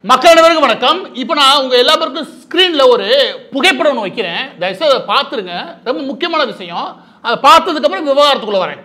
மக்கள் அனைவருக்கும் வணக்கம் இப்போ நான் உங்க எல்லா பேருக்கும் ஸ்க்ரீன்ல ஒரு புகைப்படம் ஒன்று வைக்கிறேன் தயவுசெய்து அதை பார்த்துருங்க ரொம்ப முக்கியமான விஷயம் அதை பார்த்ததுக்கு அப்புறம் விவகாரத்துக்குள்ள வரேன்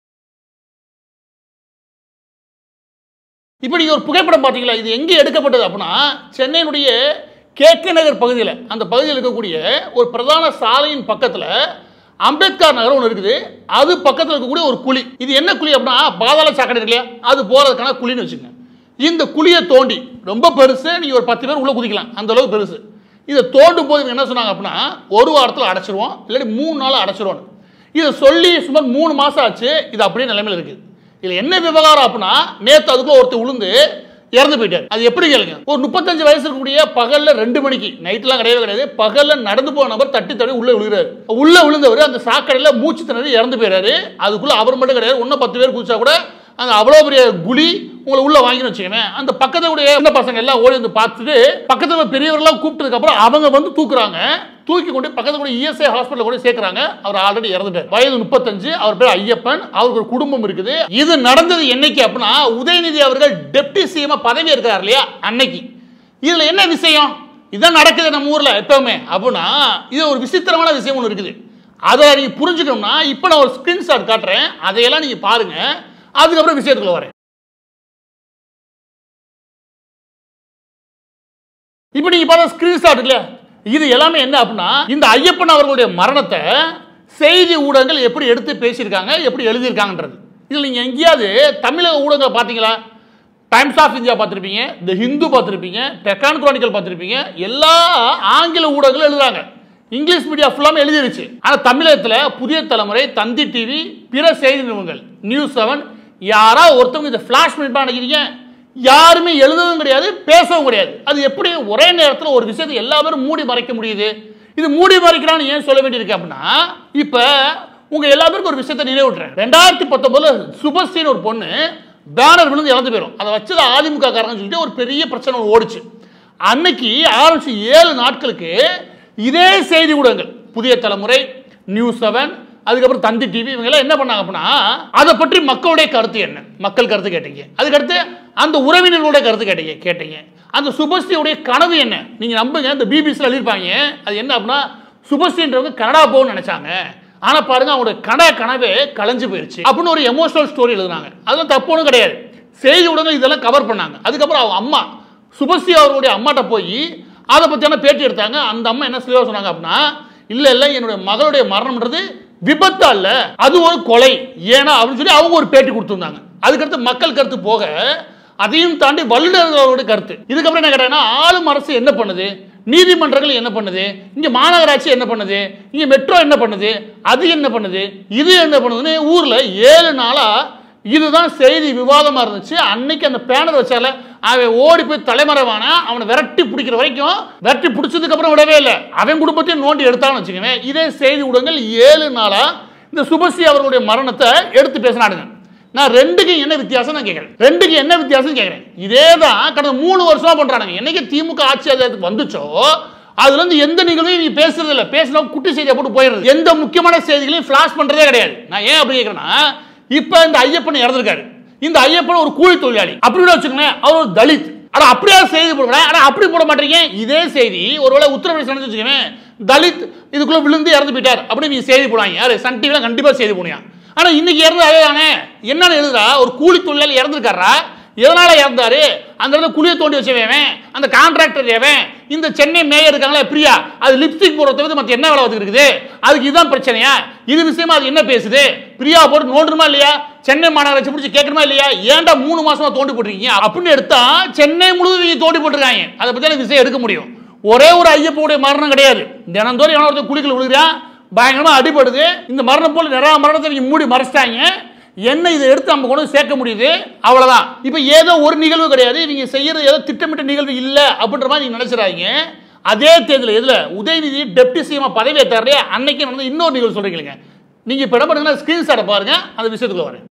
இப்போ நீங்க ஒரு புகைப்படம் பார்த்தீங்களா இது எங்கே எடுக்கப்பட்டது அப்படின்னா சென்னையினுடைய கேகே நகர் பகுதியில் அந்த பகுதியில் இருக்கக்கூடிய ஒரு பிரதான சாலையின் பக்கத்தில் அம்பேத்கர் நகர் ஒன்று இருக்குது அது பக்கத்தில் இருக்கக்கூடிய ஒரு குழி இது என்ன குழி அப்படின்னா பாதாள சாக்கடை இருக்கு இல்லையா அது போகிறதுக்கான குழின்னு வச்சுக்கோங்க இந்த குழியை தோண்டி ரொம்ப பெருசு நீங்கள் ஒரு பத்து பேர் உள்ளே குதிக்கலாம் அந்த அளவுக்கு பெருசு இதை தோண்டும் போது இவங்க என்ன சொன்னாங்க அப்படின்னா ஒரு வாரத்தில் அடைச்சிருவோம் இல்லாட்டி மூணு நாள் அடைச்சிருவோம் இதை சொல்லி சுமார் மூணு மாதம் ஆச்சு இது அப்படியே நிலைமையில் இருக்குது இதில் என்ன விவகாரம் அப்படின்னா நேற்று அதுக்குள்ள ஒருத்தர் உளுந்து இறந்து போயிட்டார் அது எப்படி கேளுங்க ஒரு முப்பத்தஞ்சு வயசு இருக்கக்கூடிய பகல்ல ரெண்டு மணிக்கு நைட்லாம் கிடையவே கிடையாது பகல்ல நடந்து போன நபர் தட்டி தடி உள்ள விழுகிறாரு உள்ள விழுந்தவர் அந்த சாக்கடையில மூச்சு திணறி இறந்து போயிறாரு அதுக்குள்ள அவர் மட்டும் கிடையாது இன்னும் பத்து பேர் குதிச்சா கூட அந்த அவ்வளோ பெரிய குழி உங்களை உள்ள வாங்கின்னு வச்சுக்கோங்க அந்த பக்கத்துடைய சின்ன பசங்க எல்லாம் ஓடி வந்து பார்த்துட்டு பக்கத்தில் பெரியவர்கள்லாம் கூப்பிட்டதுக்கு அப்புறம் அவங்க வந்து தூக்குறாங்க தூக்கி கொண்டு பக்கத்துல கூட இஎஸ்ஐ ஹாஸ்பிட்டல் கூட சேர்க்கறாங்க அவர் ஆல்ரெடி இறந்துட்டார் வயது முப்பத்தஞ்சு அவர் பேர் ஐயப்பன் அவருக்கு ஒரு குடும்பம் இருக்குது இது நடந்தது என்னைக்கு அப்படின்னா உதயநிதி அவர்கள் டெப்டி சிஎம் பதவி இருக்கிறார் இல்லையா அன்னைக்கு இதுல என்ன விஷயம் இதான் நடக்குது நம்ம ஊர்ல எப்பவுமே அப்படின்னா இது ஒரு விசித்திரமான விஷயம் ஒன்று இருக்குது அதை நீங்க புரிஞ்சுக்கணும்னா இப்போ நான் ஒரு ஸ்கிரீன்ஷாட் காட்டுறேன் அதையெல்லாம் நீங்க பாருங்க அதுக்கப்புறம் விஷயத்துக்குள்ள வரேன் இப்போ நீங்க பார்த்தா ஸ்கிரீன்ஷாட் இல்லையா இது எல்லாமே என்ன அப்படின்னா இந்த ஐயப்பன் அவர்களுடைய மரணத்தை செய்தி ஊடகங்கள் எப்படி எடுத்து பேசியிருக்காங்க எப்படி எழுதியிருக்காங்கன்றது இதில் நீங்கள் எங்கேயாவது தமிழக ஊடகங்களை பார்த்தீங்களா டைம்ஸ் ஆஃப் இந்தியா பார்த்துருப்பீங்க த ஹிந்து பார்த்துருப்பீங்க டெக்கான் குரானிக்கல் பார்த்துருப்பீங்க எல்லா ஆங்கில ஊடகங்களும் எழுதுறாங்க இங்கிலீஷ் மீடியா ஃபுல்லாமே எழுதிருச்சு ஆனால் தமிழகத்தில் புதிய தலைமுறை தந்தி டிவி பிற செய்தி நிறுவனங்கள் நியூஸ் செவன் யாராவது ஒருத்தவங்க இதை ஃப்ளாஷ் பண்ணிட்டு நினைக்கிறீங்க யாருமே எழுதவும் கிடையாது பேசவும் கிடையாது அது எப்படி ஒரே நேரத்தில் ஒரு விஷயத்தை எல்லா பேரும் மூடி மறைக்க முடியுது இது மூடி மறைக்கிறான்னு ஏன் சொல்ல வேண்டியிருக்கு அப்படின்னா இப்போ உங்க எல்லா பேருக்கும் ஒரு விஷயத்தை நினைவுட்டுறேன் ரெண்டாயிரத்தி பத்தொன்பதுல சுபஸ்ரீன்னு ஒரு பொண்ணு பேனர் விழுந்து இறந்து போயிடும் அதை வச்சது அதிமுக காரங்கன்னு சொல்லிட்டு ஒரு பெரிய பிரச்சனை ஒண்ணு ஓடுச்சு அன்னைக்கு ஆரம்பிச்சு ஏழு நாட்களுக்கு இதே செய்தி ஊடகங்கள் புதிய தலைமுறை நியூஸ் செவன் அதுக்கப்புறம் தந்தி டிவி இவங்க எல்லாம் என்ன பண்ணாங்க அப்படின்னா அதை பற்றி மக்களுடைய கருத்து என்ன மக்கள் கருத்து கேட்டீங்க அதுக்கடுத்து அந்த உறவினர்களுடைய கருத்து கேட்டீங்க கேட்டீங்க அந்த சுபஸ்ரீயுடைய கனவு என்ன நீங்க நம்புங்க இந்த பிபிசியில் எழுதியிருப்பாங்க அது என்ன அப்படின்னா சுபஸ்ரீன்றவங்க கனடா போகணும்னு நினைச்சாங்க ஆனா பாருங்க அவங்களோட கனடா கனவே கலைஞ்சு போயிருச்சு அப்படின்னு ஒரு எமோஷனல் ஸ்டோரி எழுதுனாங்க அதெல்லாம் தப்பு ஒன்றும் கிடையாது செய்தி ஊடகங்கள் இதெல்லாம் கவர் பண்ணாங்க அதுக்கப்புறம் அவங்க அம்மா சுபஸ்ரீ அவர்களுடைய அம்மாட்ட போய் அதை பற்றியான பேட்டி எடுத்தாங்க அந்த அம்மா என்ன தெளிவாக சொன்னாங்க அப்படின்னா இல்லை இல்லை என்னுடைய மகளுடைய மரணம்ன்றது விபத்து அல்ல அது ஒரு கொலை ஏன்னா அப்படின்னு சொல்லி அவங்க ஒரு பேட்டி கொடுத்துருந்தாங்க அதுக்கடுத்து மக்கள் கருத்து போக அதையும் தாண்டி வல்லுநர்களுடைய கருத்து இதுக்கப்புறம் என்ன கேட்டாங்கன்னா ஆளும் அரசு என்ன பண்ணுது நீதிமன்றங்கள் என்ன பண்ணுது இங்க மாநகராட்சி என்ன பண்ணுது இங்க மெட்ரோ என்ன பண்ணுது அது என்ன பண்ணுது இது என்ன பண்ணுதுன்னு ஊர்ல ஏழு நாளா இதுதான் செய்தி விவாதமா இருந்துச்சு அன்னைக்கு அந்த பேனர் வச்சால அவன் ஓடி போய் தலைமறைவான அவனை விரட்டி பிடிக்கிற வரைக்கும் விரட்டி பிடிச்சதுக்கு அப்புறம் விடவே இல்லை அவன் குடும்பத்தையும் நோண்டி எடுத்தான்னு வச்சுக்கோங்க இதே செய்தி ஊடகங்கள் ஏழு நாளா இந்த சுபஸ்ரீ அவர்களுடைய மரணத்தை எடுத்து பேசினாடுங்க நான் ரெண்டுக்கு என்ன வித்தியாசம் நான் கேட்கிறேன் ரெண்டுக்கு என்ன வித்தியாசம் கேட்கிறேன் இதே தான் கடந்த மூணு வருஷமா பண்றானுங்க என்னைக்கு திமுக ஆட்சி அதிகாரத்துக்கு வந்துச்சோ அதுல இருந்து எந்த நிகழ்வையும் நீ பேசுறது இல்ல பேசினா குட்டி செய்தியை போட்டு போயிடுறது எந்த முக்கியமான செய்திகளையும் ஃபிளாஷ் பண்றதே கிடையாது நான் ஏன் அப்படி கேட்கிறேன்னா இப்ப இந்த ஐயப்பன் இறந்திருக்காரு இந்த ஐயப்பன் ஒரு கூலி தொழிலாளி அப்படி கூட வச்சுக்கோங்களேன் அவர் ஒரு தலித் ஆனா அப்படியே செய்தி போடுறேன் ஆனா அப்படி போட மாட்டீங்க இதே செய்தி ஒருவேளை உத்தரப்பிரதேசம் நடந்து வச்சுக்கோங்க தலித் இதுக்குள்ள விழுந்து இறந்து போயிட்டார் அப்படி நீ செய்தி போடுவாங்க யாரு சன் டிவில கண்டிப்பா செய்தி போடுவாங்க ஆனா இன்னைக்கு இறந்து அதே தானே என்னன்னு எழுதுறா ஒரு கூலி தொழிலாளி இறந்துருக்காரா எதனால இறந்தாரு அந்த இடத்துல குழியை தோண்டி வச்சவன் அந்த கான்ட்ராக்டர் எவன் இந்த சென்னை மேயர் இருக்காங்களே பிரியா அது லிப்ஸ்டிக் போடுறத வந்து மற்ற என்ன வேலை வந்துட்டு இருக்குது அதுக்கு இதுதான் பிரச்சனையா இது விஷயமா அது என்ன பேசுது பிரியா போட்டு நோண்டுமா இல்லையா சென்னை மாநகராட்சி பிடிச்சி கேட்கணுமா இல்லையா ஏன்டா மூணு மாசமா தோண்டி போட்டிருக்கீங்க அப்படின்னு எடுத்தா சென்னை முழுவதும் இவங்க தோண்டி போட்டிருக்காங்க அதை பத்தி எனக்கு விஷயம் எடுக்க முடியும் ஒரே ஒரு ஐயப்பனுடைய மரணம் கிடையாது தினந்தோறும் எவனோ ஒருத்தன் குழிக்குள்ள விழுகிறான் பயங்கரமா அடிபடுது இந்த மரணம் போல நிறைய மரணத்தை இவங்க மூடி மறைச்சிட்டாங்க என்ன இதை எடுத்து நம்ம கொண்டு வந்து சேர்க்க முடியுது அவ்வளவுதான் இப்போ ஏதோ ஒரு நிகழ்வு கிடையாது இவங்க செய்யறது ஏதோ திட்டமிட்ட நிகழ்வு இல்லை அப்படின்ற மாதிரி நீங்க நினைச்சிடாதீங்க அதே தேர்தல் எதுல உதயநிதி டெப்டி சிஎம் பதவி ஏற்றாரு அன்னைக்கு நடந்த இன்னொரு நிகழ்வு சொல்றீங்க நீங்க இப்ப என்ன பண்ணுங்கன்னா ஸ்கிரீன்ஷாட்டை பாருங்க அந்த விஷயத்துக்குள்ள வரேன்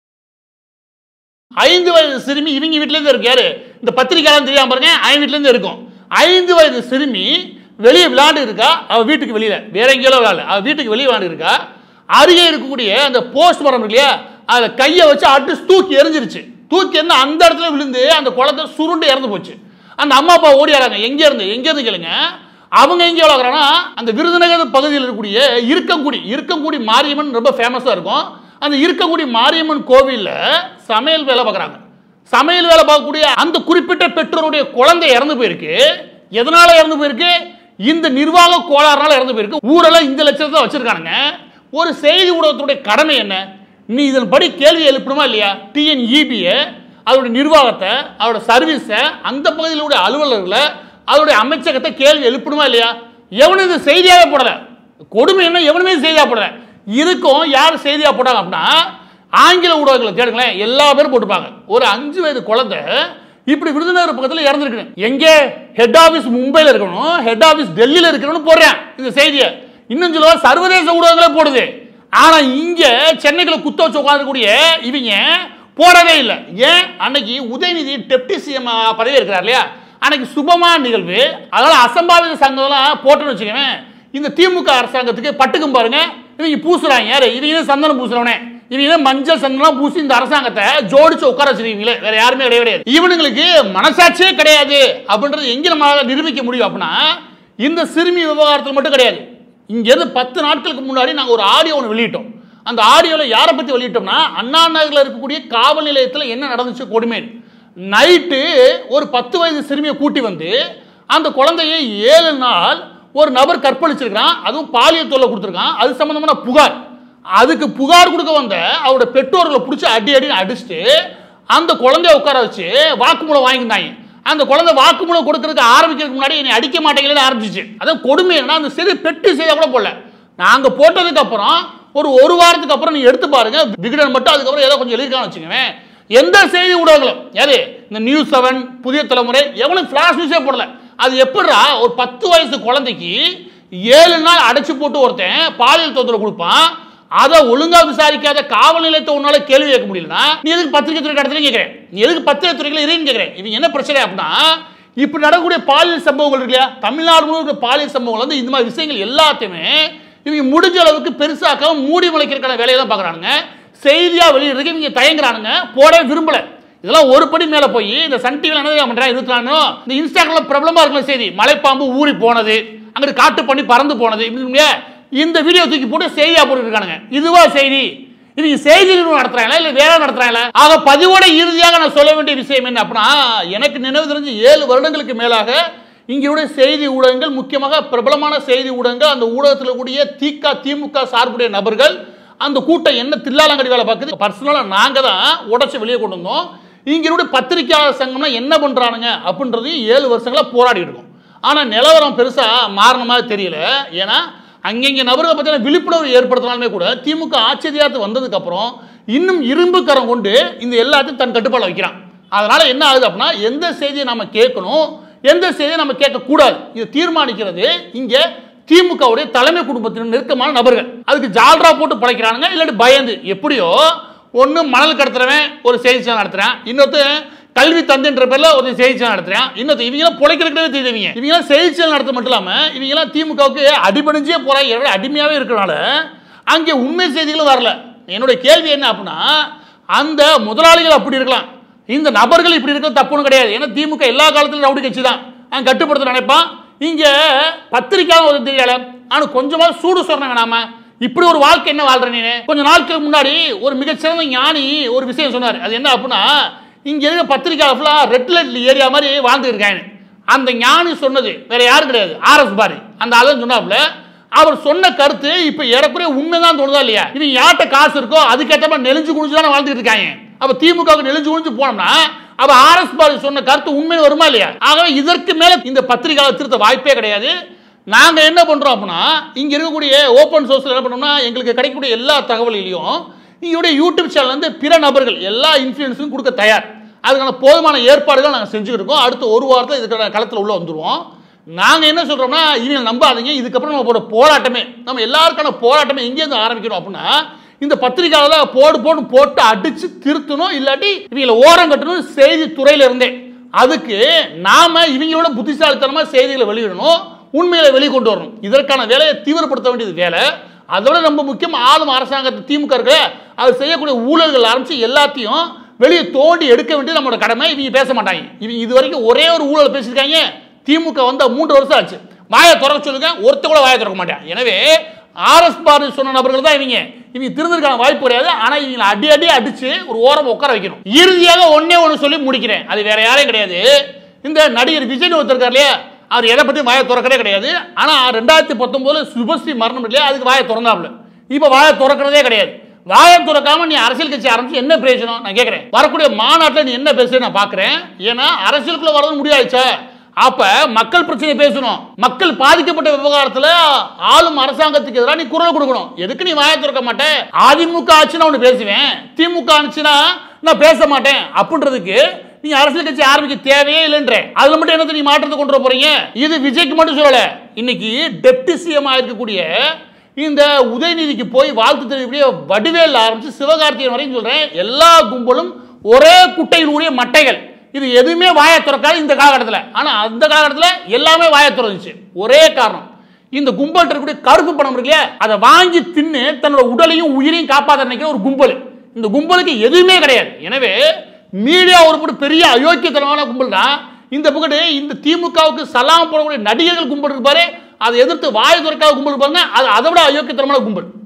ஐந்து வயது சிறுமி இவங்க வீட்ல இருந்து இருக்கு யாரு இந்த பத்திரிக்கையாளர் தெரியாம பாருங்க அவன் வீட்ல இருந்து இருக்கும் ஐந்து வயது சிறுமி வெளியே விளையாண்டு இருக்கா அவ வீட்டுக்கு வெளியில வேற எங்கேயோ விளையாடல அவ வீட்டுக்கு வெளியே விளையாண்டு இருக்கா அருகே இருக்கக்கூடிய அந்த போஸ்ட் மரம் இருக்கு இல்லையா அதை கையை வச்சு அடிச்சு தூக்கி எரிஞ்சிருச்சு தூக்கி எறிந்து அந்த இடத்துல விழுந்து அந்த குளத்தை சுருண்டு இறந்து போச்சு அந்த அம்மா அப்பா ஓடி வராங்க எங்க இருந்து எங்க இருந்து கேளுங்க அவங்க எங்க வளர்க்குறாங்கன்னா அந்த விருதுநகர் பகுதியில் இருக்கக்கூடிய இருக்கங்குடி இருக்கங்குடி மாரியம்மன் ரொம்ப ஃபேமஸாக இருக்கும் அந்த இருக்கங்குடி மாரியம்மன் கோவிலில் சமையல் வேலை பார்க்குறாங்க சமையல் வேலை பார்க்கக்கூடிய அந்த குறிப்பிட்ட பெற்றோருடைய குழந்தை இறந்து போயிருக்கு எதனால இறந்து போயிருக்கு இந்த நிர்வாக கோளாறுனால இறந்து போயிருக்கு ஊரெல்லாம் இந்த லட்சத்தை வச்சிருக்கானுங்க ஒரு செய்தி ஊடகத்துடைய கடமை என்ன நீ இதன்படி கேள்வி எழுப்பணுமா இல்லையா டிஎன்இபியை அதோட நிர்வாகத்தை அதோட சர்வீஸை அந்த பகுதியில் உள்ள அலுவலர்களை அதோடைய அமைச்சகத்தை கேள்வி எழுப்பணுமா இல்லையா எவனும் இது செய்தியாவே போடல கொடுமை என்ன எவனுமே செய்தியா போடல இருக்கும் யார் செய்தியா போட்டாங்க அப்படின்னா ஆங்கில ஊடகங்களை தேடுங்களேன் எல்லா பேரும் போட்டுப்பாங்க ஒரு அஞ்சு வயது குழந்தை இப்படி விருதுநகர் பக்கத்தில் இறந்துருக்கு எங்கே ஹெட் ஆஃபீஸ் மும்பையில் இருக்கணும் ஹெட் ஆஃபீஸ் டெல்லியில் இருக்கணும்னு போடுறேன் இந்த செய்தியை இன்னும் சொல்லுவா சர்வதேச ஊடகங்களே போடுது ஆனா இங்க சென்னைக்குள்ள குத்த வச்சு உட்காந்துக்கூடிய இவங்க போடவே இல்லை ஏன் அன்னைக்கு உதயநிதி டெப்டி சிஎம் பதவி இருக்கிறார் இல்லையா அன்னைக்கு சுபமான நிகழ்வு அதனால அசம்பாவித சங்கம்லாம் போட்டோன்னு வச்சுக்கவேன் இந்த திமுக அரசாங்கத்துக்கு பட்டுக்கும் பாருங்க இவங்க பூசுறாங்க யாரு இவங்க தான் சந்தனம் பூசுறவனே இவங்க தான் மஞ்சள் சந்தனம் பூசி இந்த அரசாங்கத்தை ஜோடிச்சு உட்கார வச்சிருக்கீங்களே வேற யாருமே கிடையவே கிடையாது இவனுங்களுக்கு மனசாட்சியே கிடையாது அப்படின்றது எங்க நம்மளால நிரூபிக்க முடியும் அப்படின்னா இந்த சிறுமி விவகாரத்தில் மட்டும் கிடையாது இங்கேருந்து பத்து நாட்களுக்கு முன்னாடி நாங்கள் ஒரு ஆடியோ ஒன்று வெளியிட்டோம் அந்த ஆடியோவில் யாரை பற்றி வெளியிட்டோம்னா அண்ணா நகரில் இருக்கக்கூடிய காவல் நிலையத்தில் என்ன நடந்துச்சு கொடுமை நைட்டு ஒரு பத்து வயது சிறுமியை கூட்டி வந்து அந்த குழந்தையை ஏழு நாள் ஒரு நபர் கற்பழிச்சிருக்கிறான் அதுவும் பாலியல் தொல்லை கொடுத்துருக்கான் அது சம்பந்தமான புகார் அதுக்கு புகார் கொடுக்க வந்த அவரோட பெற்றோர்களை பிடிச்சி அடி அடின்னு அடிச்சுட்டு அந்த குழந்தைய உட்கார வச்சு வாக்குமூலம் வாங்கியிருந்தாங்க அந்த குழந்தை வாக்குமூலம் கொடுக்கறதுக்கு ஆரம்பிக்கிறதுக்கு முன்னாடி என்னை அடிக்க மாட்டேங்கிறேன்னு ஆரம்பிச்சிச்சு அதான் கொடுமை என்னன்னா அந்த சிறு பெட்டு செய்ய கூட போடல நாங்க போட்டதுக்கு அப்புறம் ஒரு ஒரு வாரத்துக்கு அப்புறம் நீங்க எடுத்து பாருங்க விகடன் மட்டும் அதுக்கப்புறம் ஏதோ கொஞ்சம் எழுதிருக்கான்னு வச்சுக்கோங்க எந்த செய்தி ஊடகங்களும் யாரு இந்த நியூஸ் செவன் புதிய தலைமுறை எவனும் ஃபிளாஷ் நியூஸே போடல அது எப்படிடா ஒரு பத்து வயசு குழந்தைக்கு ஏழு நாள் அடைச்சு போட்டு ஒருத்தன் பாலியல் தொந்தரவு கொடுப்பான் அதை ஒழுங்கா விசாரிக்காத காவல் நிலையத்தை உன்னால கேள்வி கேட்க முடியலனா நீ எதுக்கு பத்திரிகை துறை கடத்துல கேட்கிறேன் நீ எதுக்கு பத்திரிகை துறைகள் இறைன்னு கேட்கிறேன் இவங்க என்ன பிரச்சனை அப்படின்னா இப்படி நடக்கக்கூடிய பாலியல் சம்பவங்கள் இருக்கு இல்லையா தமிழ்நாடு முழுக்க பாலியல் சம்பவங்கள் வந்து இந்த மாதிரி விஷயங்கள் எல்லாத்தையுமே இவங்க முடிஞ்ச அளவுக்கு பெருசாக்காம மூடி முளைக்கிறக்கான வேலையை தான் பார்க்குறானுங்க செய்தியா வெளியிடுறதுக்கு இவங்க தயங்குறானுங்க போடவே விரும்பல இதெல்லாம் ஒரு படி மேல போய் இந்த சன் டிவியில் என்ன தெரியுமா பண்றாங்க இருபத்தி நாலு இந்த இன்ஸ்டாகிராம்ல பிரபலமா இருக்கிற செய்தி மலைப்பாம்பு ஊறி போனது அங்கிட்டு காட்டு பண்ணி பறந்து போனது இப்படி இருக்குல்லையா? இந்த வீடியோ தூக்கி போட்டு செய்தியா போட்டு இருக்கானுங்க இதுவா செய்தி இது செய்தி நிறுவனம் நடத்துறாங்களா இல்ல வேற நடத்துறாங்களா ஆக பதிவோட இறுதியாக நான் சொல்ல வேண்டிய விஷயம் என்ன அப்படின்னா எனக்கு நினைவு தெரிஞ்சு ஏழு வருடங்களுக்கு மேலாக இங்களுடைய செய்தி ஊடகங்கள் முக்கியமாக பிரபலமான செய்தி ஊடகங்கள் அந்த ஊடகத்தில் கூடிய திக திமுக சார்புடைய நபர்கள் அந்த கூட்டம் என்ன தில்லாலங்கடி வேலை பார்க்குது பர்சனலாக நாங்கள் தான் உடச்சி வெளியே கொண்டு வந்தோம் இங்களுடைய பத்திரிக்கையாளர் சங்கம்னா என்ன பண்ணுறானுங்க அப்படின்றதையும் ஏழு வருஷங்களா போராடிட்டு இருக்கோம் ஆனால் நிலவரம் பெருசாக மாறின மாதிரி தெரியல ஏன்னா அங்கங்கே நபர்களை பற்றின விழிப்புணர்வு ஏற்படுத்தினாலுமே கூட திமுக ஆட்சி அதிகாரத்துக்கு வந்ததுக்கப்புறம் இன்னும் இரும்பு கரம் கொண்டு இந்த எல்லாத்தையும் தன் கட்டுப்பாடு வைக்கிறான் அதனால என்ன ஆகுது அப்படின்னா எந்த செய்தியை நம்ம கேட்கணும் எந்த செய்தியை நம்ம கேட்கக்கூடாது இதை தீர்மானிக்கிறது இங்கே திமுகவுடைய தலைமை குடும்பத்தினர் நெருக்கமான நபர்கள் அதுக்கு ஜால்ரா போட்டு பழைக்கிறானுங்க இல்லாட்டி பயந்து எப்படியோ ஒன்று மணல் கடத்துறவன் ஒரு செய்தி சேனல் நடத்துறான் இன்னொருத்தன் கல்வி தந்துன்ற பேர்ல ஒரு செய்தி சேனல் நடத்துறான் இன்னொருத்தர் இவங்களாம் பொழைக்கிறதுக்கே தெரியுதுவீங்க இவங்களாம் செய்தி சேனல் நடத்த மட்டும் இல்லாம இவங்களாம் திமுகவுக்கு அடிபணிஞ்சே போறாங்க அடிமையாவே இருக்கிறனால அங்கே உண்மை செய்திகளும் வரல என்னுடைய கேள்வி என்ன அப்படின்னா அந்த முதலாளிகள் அப்படி இருக்கலாம் இந்த நபர்கள் இப்படி இருக்க தப்புன்னு கிடையாது ஏன்னா திமுக எல்லா காலத்திலும் ரவுடி கட்சி தான் அவன் கட்டுப்படுத்த நினைப்பான் இங்க பத்திரிக்கையாளர் ஒரு தெரியல ஆனா கொஞ்சமா சூடு சொல்றேன் வேணாம இப்படி ஒரு வாழ்க்கை என்ன வாழ்ற நீ கொஞ்ச நாட்களுக்கு முன்னாடி ஒரு மிகச்சிறந்த ஞானி ஒரு விஷயம் சொன்னார் அது என்ன அப்படின்னா இங்க இருக்க பத்திரிக்கையாளர் ஃபுல்லா ரெட் லைட் ஏரியா மாதிரி வாழ்ந்து இருக்காங்க அந்த ஞானி சொன்னது வேற யாரும் கிடையாது ஆர்எஸ் பாரி அந்த ஆளு சொன்னாப்புல அவர் சொன்ன கருத்து இப்ப ஏறக்குறைய உண்மைதான் தோணுதா இல்லையா இவன் யார்கிட்ட காசு இருக்கோ அதுக்கேற்ற மாதிரி நெலிஞ்சு குடிச்சு தானே வாழ்ந்துட்டு இருக்காங்க அப்ப திமுகவுக்கு நெலிஞ்சு குடிச்சு போனோம்னா அப்ப ஆர்எஸ் பாரி சொன்ன கருத்து உண்மைன்னு வருமா இல்லையா ஆகவே இதற்கு மேல இந்த பத்திரிகையாளர் திருத்த வாய்ப்பே கிடையாது நாங்க என்ன பண்றோம் அப்படின்னா இங்க இருக்கக்கூடிய ஓப்பன் சோர்ஸ்ல என்ன பண்ணோம்னா எங்களுக்கு கிடைக்கக்கூடிய எல்லா தகவல்களையும் இங்களுடைய யூடியூப் சேனல் வந்து பிற நபர்கள் எல்லா இன்ஃப்ளூயன்ஸும் கொடுக்க தயார் அதுக்கான போதுமான ஏற்பாடுகள் நாங்கள் செஞ்சுக்கிட்டு இருக்கோம் அடுத்த ஒரு வாரத்தில் இதுக்கான களத்தில் உள்ள வந்துருவோம் நாங்கள் என்ன சொல்கிறோம்னா இவங்க நம்பாதீங்க இதுக்கப்புறம் நம்ம போட போராட்டமே நம்ம எல்லாருக்கான போராட்டமே எங்கேருந்து ஆரம்பிக்கணும் அப்படின்னா இந்த பத்திரிகையாளர் போடு போடு போட்டு அடிச்சு திருத்தணும் இல்லாட்டி இவங்களை ஓரம் கட்டணும் செய்தி துறையில இருந்தே அதுக்கு நாம இவங்களோட புத்திசாலித்தனமா செய்திகளை வெளியிடணும் உண்மைகளை வெளிக்கொண்டு வரணும் இதற்கான வேலையை தீவிரப்படுத்த வேண்டியது வேலை அதோட ரொம்ப முக்கியம் ஆளும் அரசாங்கத்தை திமுக இருக்கு அது செய்யக்கூடிய ஊழல்கள் ஆரம்பிச்சு எல்லாத்தையும் வெளியே தோண்டி எடுக்க வேண்டியது நம்மளோட கடமை இவங்க பேச மாட்டாங்க இவங்க இது வரைக்கும் ஒரே ஒரு ஊழல் பேசியிருக்காங்க திமுக வந்து மூன்று வருஷம் ஆச்சு வாயை திறக்க சொல்லுங்க ஒருத்த கூட வாயை திறக்க மாட்டான் எனவே ஆர்எஸ் பாரதி சொன்ன நபர்கள் தான் இவங்க இவங்க திருந்ததுக்கான வாய்ப்பு கிடையாது ஆனா இவங்களை அடி அடி அடிச்சு ஒரு ஓரம் உட்கார வைக்கணும் இறுதியாக ஒண்ணே ஒன்று சொல்லி முடிக்கிறேன் அது வேற யாரையும் கிடையாது இந்த நடிகர் விஜய் ஒருத்தர் இருக்கார் இல்லையா அவர் எதை பத்தி வாயை திறக்கவே கிடையாது ஆனா ரெண்டாயிரத்தி பத்தொன்பதுல சுபஸ்ரீ மரணம் இல்லையா அதுக்கு வாயை திறந்தாப்புல இப்ப வாயை திறக்கிறதே கிடையாது வாயை திறக்காம நீ அரசியல் கட்சி ஆரம்பிச்சு என்ன பிரயோஜனம் நான் கேட்கிறேன் வரக்கூடிய மாநாட்டில் நீ என்ன பேசுற நான் பார்க்கிறேன் ஏன்னா அரசியலுக்குள்ள வரது முடியாதுச்சா அப்ப மக்கள் பிரச்சனை பேசணும் மக்கள் பாதிக்கப்பட்ட விவகாரத்துல ஆளும் அரசாங்கத்துக்கு எதிராக நீ குரல் கொடுக்கணும் எதுக்கு நீ வாயை திறக்க மாட்டேன் அதிமுக ஆச்சுன்னா ஒன்று பேசுவேன் திமுக ஆச்சுன்னா நான் பேச மாட்டேன் அப்படின்றதுக்கு நீ அரசியல் கட்சி ஆரம்பிக்க தேவையே இல்லைன்ற அதுல மட்டும் என்னத்தை நீ மாற்றத்தை கொண்டு வர போறீங்க இது விஜய்க்கு மட்டும் சொல்லல இன்னைக்கு டெப்டி சிஎம் இருக்கக்கூடிய இந்த உதயநிதிக்கு போய் வாழ்த்து தெரிவிக்கக்கூடிய வடிவேல் ஆரம்பிச்சு சிவகார்த்திகேயன் வரையும் சொல்றேன் எல்லா கும்பலும் ஒரே குட்டையினுடைய மட்டைகள் இது எதுவுமே வாயை திறக்காது இந்த காலகட்டத்தில் ஆனா அந்த காலகட்டத்தில் எல்லாமே வாயை திறந்துச்சு ஒரே காரணம் இந்த கும்பல் இருக்கக்கூடிய கருப்பு பணம் இருக்கு இல்லையா அதை வாங்கி தின்னு தன்னோட உடலையும் உயிரையும் காப்பாற்ற நினைக்கிற ஒரு கும்பல் இந்த கும்பலுக்கு எதுவுமே கிடையாது எனவே மீடியா ஒரு படி பெரிய அயோக்கியத்தனமான கும்பல் தான் இந்த பக்கத்து இந்த திமுகவுக்கு சலாம் போடக்கூடிய நடிகர்கள் கும்பல் இருக்கு பாரு அதை எதிர்த்து வாய் திறக்காத கும்பல் பாருங்க அது அதை விட அயோக்கியத்தனமான கும்பல்